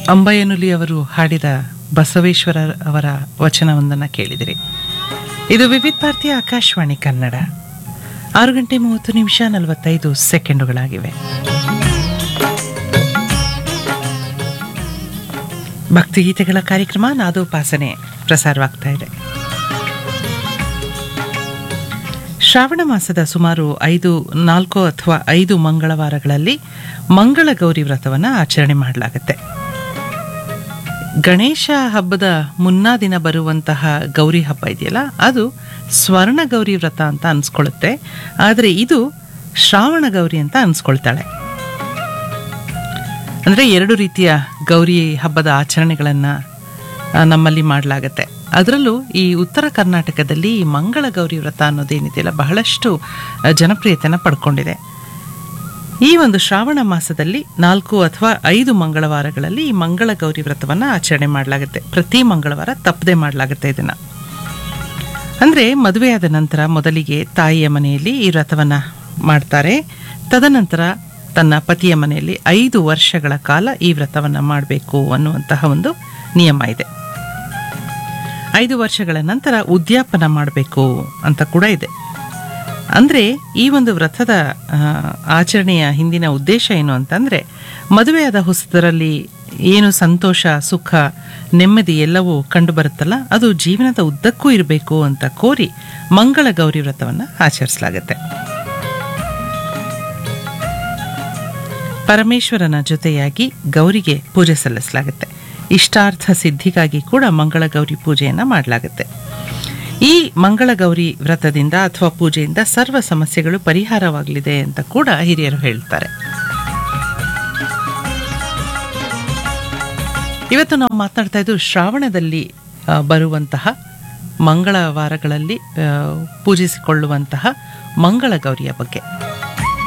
ಅಂಬಯ್ಯನುಲಿ ಅವರು ಹಾಡಿದ ಬಸವೇಶ್ವರ ಅವರ ವಚನವೊಂದನ್ನು ಕೇಳಿದಿರಿ ಇದು ವಿವಿಧ ಭಾರತೀಯ ಆಕಾಶವಾಣಿ ಕನ್ನಡ ಆರು ಗಂಟೆ ಮೂವತ್ತು ನಿಮಿಷ ನಲವತ್ತೈದು ಸೆಕೆಂಡುಗಳಾಗಿವೆ ಭಕ್ತಿಗೀತೆಗಳ ಕಾರ್ಯಕ್ರಮ ನಾದೋಪಾಸನೆ ಪ್ರಸಾರವಾಗ್ತಾ ಇದೆ ಶ್ರಾವಣ ಮಾಸದ ಸುಮಾರು ಐದು ನಾಲ್ಕು ಅಥವಾ ಐದು ಮಂಗಳವಾರಗಳಲ್ಲಿ ಮಂಗಳ ಗೌರಿ ವ್ರತವನ್ನು ಆಚರಣೆ ಮಾಡಲಾಗುತ್ತೆ ಗಣೇಶ ಹಬ್ಬದ ಮುನ್ನಾ ದಿನ ಬರುವಂತಹ ಗೌರಿ ಹಬ್ಬ ಇದೆಯಲ್ಲ ಅದು ಸ್ವರ್ಣ ಗೌರಿ ವ್ರತ ಅಂತ ಅನ್ಸ್ಕೊಳ್ಳುತ್ತೆ ಆದರೆ ಇದು ಶ್ರಾವಣ ಗೌರಿ ಅಂತ ಅನ್ಸ್ಕೊಳ್ತಾಳೆ ಅಂದರೆ ಎರಡು ರೀತಿಯ ಗೌರಿ ಹಬ್ಬದ ಆಚರಣೆಗಳನ್ನು ನಮ್ಮಲ್ಲಿ ಮಾಡಲಾಗತ್ತೆ ಅದರಲ್ಲೂ ಈ ಉತ್ತರ ಕರ್ನಾಟಕದಲ್ಲಿ ಈ ಮಂಗಳ ಗೌರಿ ವ್ರತ ಅನ್ನೋದೇನಿದೆಯಲ್ಲ ಬಹಳಷ್ಟು ಆ, ಜನಪ್ರಿಯತೆಯನ್ನು ಪಡ್ಕೊಂಡಿದೆ ಈ ಒಂದು ಶ್ರಾವಣ ಮಾಸದಲ್ಲಿ ನಾಲ್ಕು ಅಥವಾ ಐದು ಮಂಗಳವಾರಗಳಲ್ಲಿ ಈ ಮಂಗಳ ಗೌರಿ ವ್ರತವನ್ನು ಆಚರಣೆ ಮಾಡಲಾಗುತ್ತೆ ಪ್ರತಿ ಮಂಗಳವಾರ ತಪ್ಪದೆ ಮಾಡಲಾಗುತ್ತೆ ಇದನ್ನು ಅಂದರೆ ಮದುವೆಯಾದ ನಂತರ ಮೊದಲಿಗೆ ತಾಯಿಯ ಮನೆಯಲ್ಲಿ ಈ ವ್ರತವನ್ನು ಮಾಡ್ತಾರೆ ತದನಂತರ ತನ್ನ ಪತಿಯ ಮನೆಯಲ್ಲಿ ಐದು ವರ್ಷಗಳ ಕಾಲ ಈ ವ್ರತವನ್ನು ಮಾಡಬೇಕು ಅನ್ನುವಂತಹ ಒಂದು ನಿಯಮ ಇದೆ ಐದು ವರ್ಷಗಳ ನಂತರ ಉದ್ಯಾಪನ ಮಾಡಬೇಕು ಅಂತ ಕೂಡ ಇದೆ ಅಂದರೆ ಈ ಒಂದು ವ್ರತದ ಆ, ಆಚರಣೆಯ ಹಿಂದಿನ ಉದ್ದೇಶ ಏನು ಅಂತಂದರೆ ಮದುವೆಯಾದ ಹೊಸದರಲ್ಲಿ ಏನು ಸಂತೋಷ ಸುಖ ನೆಮ್ಮದಿ ಎಲ್ಲವೂ ಕಂಡುಬರುತ್ತಲ್ಲ ಅದು ಜೀವನದ ಉದ್ದಕ್ಕೂ ಇರಬೇಕು ಅಂತ ಕೋರಿ ಮಂಗಳ ಗೌರಿ ವ್ರತವನ್ನು ಆಚರಿಸಲಾಗುತ್ತೆ ಪರಮೇಶ್ವರನ ಜೊತೆಯಾಗಿ ಗೌರಿಗೆ ಪೂಜೆ ಸಲ್ಲಿಸಲಾಗುತ್ತೆ ಇಷ್ಟಾರ್ಥ ಸಿದ್ಧಿಗಾಗಿ ಕೂಡ ಮಂಗಳ ಗೌರಿ ಪೂಜೆಯನ್ನು ಮಾಡಲಾಗುತ್ತೆ ಈ ಮಂಗಳ ಗೌರಿ ವ್ರತದಿಂದ ಅಥವಾ ಪೂಜೆಯಿಂದ ಸರ್ವ ಸಮಸ್ಯೆಗಳು ಪರಿಹಾರವಾಗಲಿದೆ ಅಂತ ಕೂಡ ಹಿರಿಯರು ಹೇಳ್ತಾರೆ ಇವತ್ತು ನಾವು ಮಾತನಾಡ್ತಾ ಇದ್ದು ಶ್ರಾವಣದಲ್ಲಿ ಆ, ಬರುವಂತಹ ಮಂಗಳವಾರಗಳಲ್ಲಿ ಆ, ಪೂಜಿಸಿಕೊಳ್ಳುವಂತಹ ಮಂಗಳ ಗೌರಿಯ ಬಗ್ಗೆ